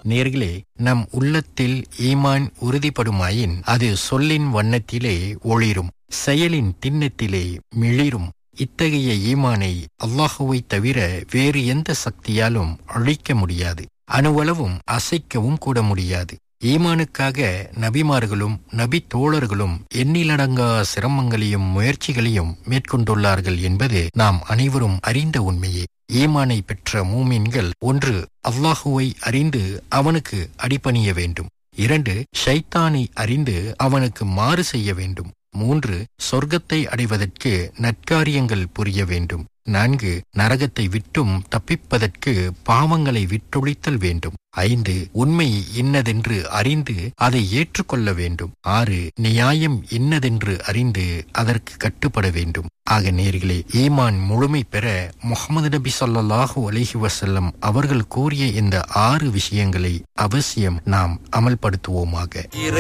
நேர்களே நம் உள்ளத்தில் ஈமான் உறுதிப்படுமாயின் அது சொல்லின் வண்ணத்திலே ஒளிரும் செயலின் திண்ணத்திலே மிளிரும் இத்தகைய ஈமானை அல்லாஹுவை தவிர வேறு எந்த சக்தியாலும் அழிக்க முடியாது அணுவளவும் அசைக்கவும் கூட முடியாது ஈமானுக்காக நபிமார்களும் நபி தோழர்களும் எண்ணிலடங்கா சிரமங்களையும் முயற்சிகளையும் மேற்கொண்டுள்ளார்கள் என்பது நாம் அனைவரும் அறிந்த உண்மையே ஈமானை பெற்ற மூமின்கள் ஒன்று அல்லாஹுவை அறிந்து அவனுக்கு அடிபணிய வேண்டும் இரண்டு ஷைத்தானை அறிந்து அவனுக்கு மாறு செய்ய வேண்டும் மூன்று சொர்க்கத்தை அடைவதற்கு நற்காரியங்கள் புரிய வேண்டும் நான்கு நரகத்தை விட்டும் தப்பிப்பதற்கு பாவங்களை விட்டொழித்தல் வேண்டும் ஐந்து உண்மை இன்னதென்று அறிந்து அதை ஏற்றுக்கொள்ள வேண்டும் ஆறு நியாயம் இன்னதென்று அறிந்து அதற்கு கட்டுப்பட வேண்டும் ஆக நேர்களே ஈமான் முழுமை பெற முகமது நபி சொல்லாஹு அலஹி வசல்லம் அவர்கள் கூறிய இந்த ஆறு விஷயங்களை அவசியம் நாம் அமல்படுத்துவோமாக